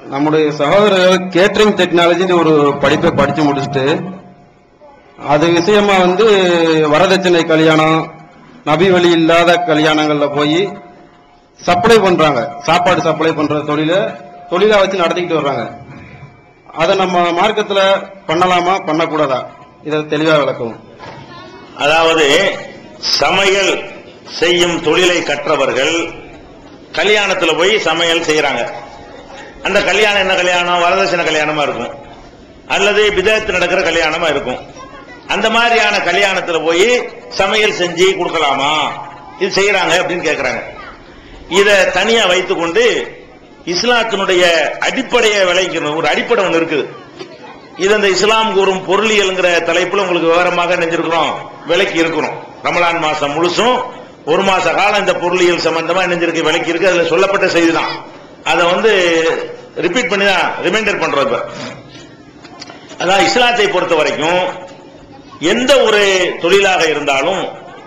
நம்முடைய சகோதரர் கேட்டரிங் டெக்னாலஜின்னு ஒரு படிப்பை படிச்சு முடிச்சுட்டு அது விஷயமா வந்து வரதட்சணை கல்யாணம் நபி வழி இல்லாத கல்யாணங்கள்ல போய் சப்ளை பண்றாங்க சாப்பாடு சப்ளை பண்ற தொழில தொழிலா வச்சு நடத்திக்கிட்டு வர்றாங்க அதை நம்ம மார்க்கத்துல பண்ணலாமா பண்ணக்கூடாதா இதை தெளிவா விளக்கவும் அதாவது சமையல் செய்யும் தொழிலை கற்றவர்கள் கல்யாணத்துல போய் சமையல் செய்யறாங்க அந்த கல்யாணம் என்ன கல்யாணம் வரதட்சணை கல்யாணமா இருக்கும் அல்லது விதத்து நடக்கிற கல்யாணமா இருக்கும் அந்த மாதிரியான கல்யாணத்துல போய் சமையல் செஞ்சு கொடுக்கலாமா இது செய்யறாங்க அப்படின்னு கேக்குறாங்க இத தனியா வைத்துக்கொண்டு இஸ்லாத்தினுடைய அடிப்படையை விளைக்கணும் ஒரு அடிப்படை ஒன்று இருக்குது இது அந்த இஸ்லாம் கூறும் பொருளியல்ங்கிற தலைப்புல உங்களுக்கு விவரமாக நெஞ்சிருக்கிறோம் விலைக்கு இருக்கிறோம் ரமலான் மாசம் முழுசும் ஒரு மாச காலம் இந்த பொருளியல் சம்பந்தமா நெஞ்சிருக்கு விலைக்கு இருக்கு அதுல சொல்லப்பட்ட செய்தி தான் அதை வந்து ரிப்பீட் பண்ணி தான் ரிமைண்டர் பண்றோம் இப்ப அதான் இஸ்லாத்தை பொறுத்த வரைக்கும் எந்த ஒரு தொழிலாக இருந்தாலும்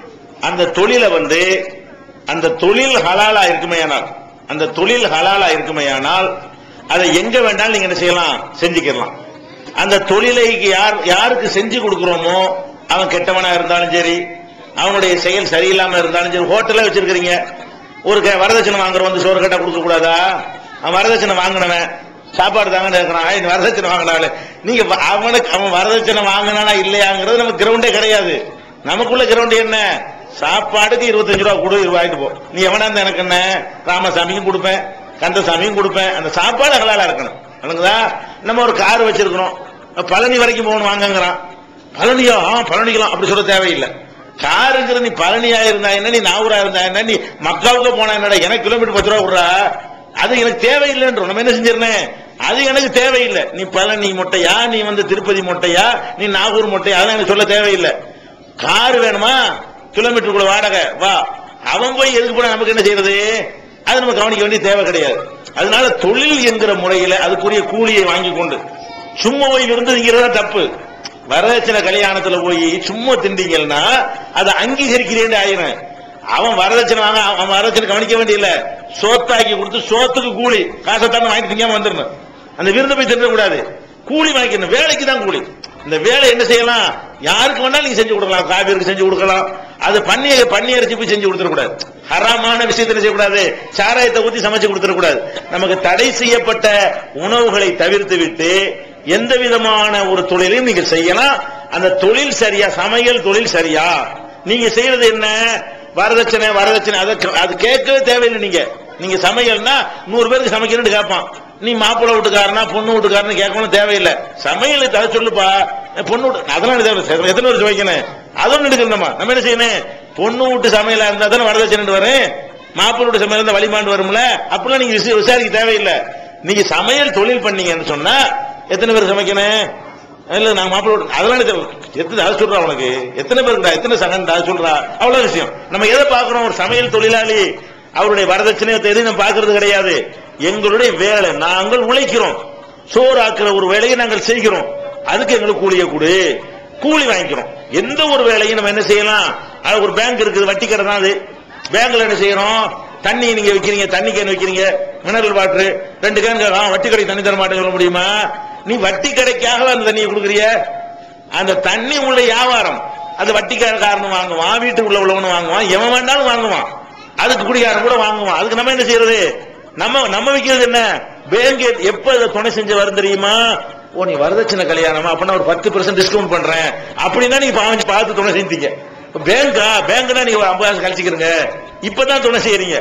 அந்த தொழிலை வந்து அந்த தொழில் ஹலாலா இருக்குமேயானால் அந்த தொழில் ஹலாலா இருக்குமேயானால் அதை எங்க வேண்டாலும் நீங்க என்ன செய்யலாம் செஞ்சுக்கலாம் அந்த தொழிலை யார் யாருக்கு செஞ்சு கொடுக்கிறோமோ அவன் கெட்டவனா இருந்தாலும் சரி அவனுடைய செயல் சரியில்லாம இருந்தாலும் சரி ஹோட்டல்ல வச்சிருக்கிறீங்க ஒரு க- வரதட்சணை வாங்குறவன் வந்து சோறு கட்டா கொடுக்க கூடாதா அவன் வரதட்சணை வாங்கினவன் சாப்பாடு தாங்க இருக்கிறான் இந்த வரதட்சணை வாங்கினால நீங்க வ- அவனுக்கு அவன் வரதட்சணை வாங்கினானா இல்லையாங்கிறது நமக்கு கிரவுண்டே கிடையாது நமக்குள்ள கிரவுண்ட் என்ன சாப்பாடுக்கு இருபத்தஞ்சு ரூபா கொடு இருபது வாங்கிட்டு போ நீ எவனா இருந்தா எனக்கு என்ன ராமசாமிக்கும் கொடுப்பேன் கந்தசாமியும் கொடுப்பேன் அந்த சாப்பாடு ஹலாலா இருக்கணும் விளங்குதா நம்ம ஒரு கார் வச்சிருக்கிறோம் பழனி வரைக்கும் போகணும் வாங்கங்கிறான் பழனியா ஆ, பழனிக்கலாம் அப்படி சொல்ல தேவையில்லை காருங்கிற நீ பழனியா இருந்தா என்ன நீ நாகூரா இருந்தா என்ன நீ மக்காவுக்கு போனா என்னடா எனக்கு கிலோமீட்டர் பத்து ரூபா விடுறா அது எனக்கு தேவையில்லைன்றோம் நம்ம என்ன செஞ்சிருந்தேன் அது எனக்கு தேவையில்லை நீ பழனி மொட்டையா நீ வந்து திருப்பதி மொட்டையா நீ நாகூர் மொட்டையா அதெல்லாம் எனக்கு சொல்ல தேவையில்லை கார் வேணுமா கிலோமீட்டருக்குள்ள வாடகை வா அவன் போய் எதுக்கு போனா நமக்கு என்ன செய்யறது அது நம்ம கவனிக்க வேண்டிய தேவை கிடையாது அதனால தொழில் என்கிற முறையில அதுக்குரிய கூலியை வாங்கி கொண்டு சும்மா போய் விருந்துங்கிறதா தப்பு வரதட்சணை கல்யாணத்துல போய் சும்மா திண்டீங்கன்னா அதை அங்கீகரிக்கிறேன் ஆயிரும் அவன் வரதட்சணை வாங்க அவன் வரதட்சணை கவனிக்க வேண்டியதில்ல சோத்தாக்கி கொடுத்து சோத்துக்கு கூலி காசை தானே வாங்கிட்டு திங்காம வந்துடணும் அந்த விருந்தை போய் தின்ற கூடாது கூலி வாங்கிக்கணும் வேலைக்கு தான் கூலி இந்த வேலை என்ன செய்யலாம் யாருக்கு வேணாலும் நீங்க செஞ்சு கொடுக்கலாம் காவியருக்கு செஞ்சு கொடுக்கலாம் அது பண்ணி பண்ணி அரிசி போய் செஞ்சு கொடுத்துடக்கூடாது ஹராமான விஷயத்தை செய்யக்கூடாது சாராயத்தை ஊத்தி சமைச்சு கொடுத்துடக்கூடாது நமக்கு தடை செய்யப்பட்ட உணவுகளை தவிர்த்து விட்டு எந்த விதமான ஒரு தொழிலையும் நீங்க செய்யலாம் அந்த தொழில் சரியா சமையல் தொழில் சரியா நீங்க செய்யறது என்ன வரதட்சணை வரதட்சணை அதை அது கேட்கவே தேவையில்லை நீங்க நீங்க சமையல்னா நூறு பேருக்கு சமைக்கணும்னு கேட்பான் நீ மாப்பிள்ளை வீட்டுக்காரனா பொண்ணு வீட்டுக்காரன்னு கேட்கணும் தேவையில்லை சமையல் தர சொல்லுப்பா பொண்ணு வீட்டு அதெல்லாம் தேவை எத்தனை பேர் சமைக்கணும் அதுவும் எடுக்கணுமா நம்ம என்ன செய்யணும் பொண்ணு வீட்டு சமையலா இருந்தா தானே வரதட்சணை வரும் மாப்பிள்ளை வீட்டு சமையல் இருந்தா வழிமாண்டு வரும்ல அப்படிலாம் நீங்க விசா- விசாரிக்க தேவையில்லை நீங்க சமையல் தொழில் பண்ணீங்கன்னு சொன்னா எத்தனை பேர் சமைக்கணும் இல்ல நாங்க மாப்பிள்ளை வீட்டு- அதெல்லாம் எனக்கு தேவை. எத்தனை அது சொல்றா உனக்கு எத்தனை பேருக்குடா எத்தனை சகன்டா அது சொல்றா அவ்வளவு விஷயம் நம்ம எதை பார்க்கிறோம் ஒரு சமையல் தொழிலாளி அவருடைய வரதட்சணையை எதையும் நம்ம பார்க்கறது கிடையாது எங்களுடைய வேலை நாங்கள் உழைக்கிறோம் சோறு ஆக்குற ஒரு வேலையை நாங்கள் செய்கிறோம் அதுக்கு எங்களுக்கு கூலியை கொடு கூலி வாங்கிக்கிறோம் எந்த ஒரு வேலையும் நம்ம என்ன செய்யலாம் அது ஒரு பேங்க் இருக்குது வட்டி கடை தான் அது பேங்க்ல என்ன செய்யறோம் தண்ணி நீங்க வைக்கிறீங்க தண்ணி கேன் வைக்கிறீங்க மினரல் வாட்டர் ரெண்டு கேன் கேட்கலாம் வட்டி கடை தண்ணி தர மாட்டேன்னு சொல்ல முடியுமா நீ வட்டி கடைக்காக அந்த தண்ணியை கொடுக்குறிய அந்த தண்ணி உள்ள வியாபாரம் அது வட்டிக்காரன் வாங்குவான் வீட்டுக்குள்ள உள்ளவனு வாங்குவான் எவன் வேண்டாலும் வாங்குவான் அதுக்கு குடிகாரன் கூட வாங்குவான் அதுக்கு நம்ம என்ன செய்யறது நம்ம நம்ம வைக்கிறது என்ன பேங்க் எப்ப இதை துணை செஞ்சு வரும் தெரியுமா ஓ நீ வரதட்சணை கல்யாணமா அப்படின்னா ஒரு பத்து பெர்சன்ட் டிஸ்கவுண்ட் பண்றேன் அப்படின்னா நீங்க பாவம் பார்த்து துணை செஞ்சீங்க பேங்கா பேங்க்னா நீங்க ஒரு ஐம்பதாயிரம் கழிச்சுக்கிறீங்க இப்பதான் துணை செய்யறீங்க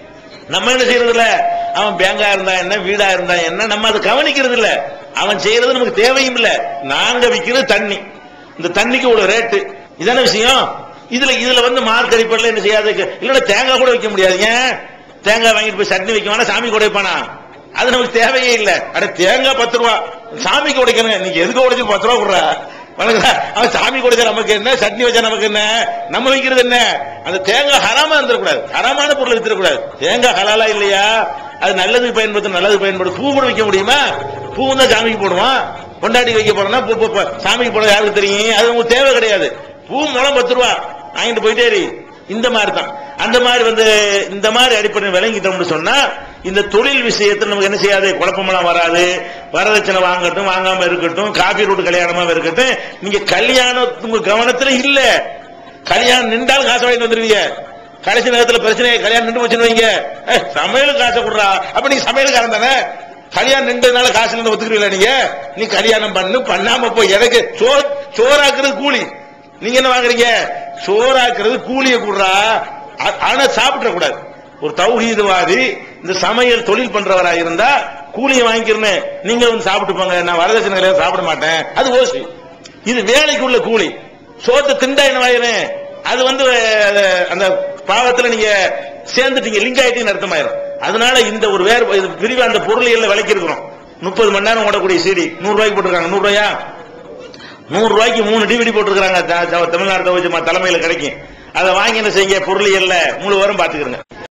நம்ம என்ன செய்யறது இல்ல அவன் பேங்கா இருந்தா என்ன வீடா இருந்தா என்ன நம்ம அதை கவனிக்கிறது இல்ல அவன் செய்யறது நமக்கு தேவையும் இல்ல நாங்க விக்கிறது தண்ணி இந்த தண்ணிக்கு ஒரு ரேட்டு இதான விஷயம் இதுல இதுல வந்து மார்க் அடிப்படையில் என்ன செய்யாது இல்லன்னா தேங்காய் கூட வைக்க முடியாது ஏன் தேங்காய் வாங்கிட்டு போய் சட்னி வைக்க வேணா சாமி கூட வைப்பானா அது நமக்கு தேவையே இல்ல அட தேங்காய் பத்து ரூபா சாமிக்கு உடைக்கணும் நீங்க எதுக்கு உடைச்சு பத்து ரூபா விடுறா வணங்குதா? அவன் சாமி கொடுக்க நமக்கு என்ன சட்னி வச்சா நமக்கு என்ன நம்ம வைக்கிறது என்ன அந்த தேங்காய் ஹராமா இருந்துடக்கூடாது ஹராமான பொருள் வித்துடக்கூடாது தேங்காய் ஹலாலா இல்லையா அது நல்லதுக்கு பயன்படுத்த நல்லது பயன்படும் பூ கூட வைக்க முடியுமா பூ தான் சாமிக்கு போடுவான் கொண்டாடி வைக்க போறோம்னா பூ பூ- பூ- சாமிக்கு போட யாருக்கு தெரியும் அது உங்களுக்கு தேவை கிடையாது பூ மூலம் பத்து ரூபா வாங்கிட்டு போயிட்டே இரு. இந்த மாதிரி தான் அந்த மாதிரி வந்து இந்த மாதிரி அடிப்படை விளங்கிட்டோம்னு சொன்னா இந்த தொழில் விஷயத்தில் நமக்கு என்ன செய்யாது குழப்பமெல்லாம் வராது வரதட்சணை வாங்கட்டும் வாங்காம இருக்கட்டும் காபி ரூட் கல்யாணமா இருக்கட்டும் நீங்க கல்யாணம் உங்க கவனத்துல இல்ல கல்யாணம் நின்றாலும் காசு வாங்கிட்டு வந்துருவீங்க கடைசி நேரத்துல பிரச்சனை கல்யாணம் நின்று வச்சுன்னு வைங்க ஏய், சமையலுக்கு காசை கொடுறா அப்ப நீங்க சமையலுக்காரன் தானே கல்யாணம் நின்றதுனால காசு இருந்து ஒத்துக்கிறீங்களா நீங்க நீ கல்யாணம் பண்ணு பண்ணாம போய் எனக்கு சோறு சோறாக்குறது கூலி நீங்க என்ன வாங்குறீங்க சோறாக்குறது கூலிய கூடுறா ஆ- ஆனா சாப்பிட கூடாது ஒரு தௌஹீதுவாதி இந்த சமையல் தொழில் பண்றவரா இருந்தா கூலியை வாங்கிக்கிறேன்னு நீங்க வந்து சாப்பிட்டு போங்க நான் வரதட்சணை கல்யாணம் சாப்பிட மாட்டேன் அது ஓசி இது வேலைக்குள்ள கூலி சோத்தை திண்டா என்ன வாயிறேன் அது வந்து அஹ், அந்த பாவத்துல நீங்க சேர்ந்துட்டீங்க லிங்க் ஆயிட்டீங்கன்னு அர்த்தமாயிரும் அதனால இந்த ஒரு வேறு இது பிரிவு அந்த பொருளியல்ல விலைக்கு இருக்கிறோம் முப்பது மணி நேரம் ஓடக்கூடிய சிடி நூறு ரூபாய்க்கு போட்டிருக்காங்க நூறு ரூபாயா நூறு ரூபாய்க்கு மூணு டிவிடி போட்டிருக்காங்க த- த- தமிழ்நாடு தவிர தலைமையில கிடைக்கும் அதை வாங்கி என்ன செய்யுங்க பொருளியல்ல முழு வாரம் பாத்துக்கிறங்க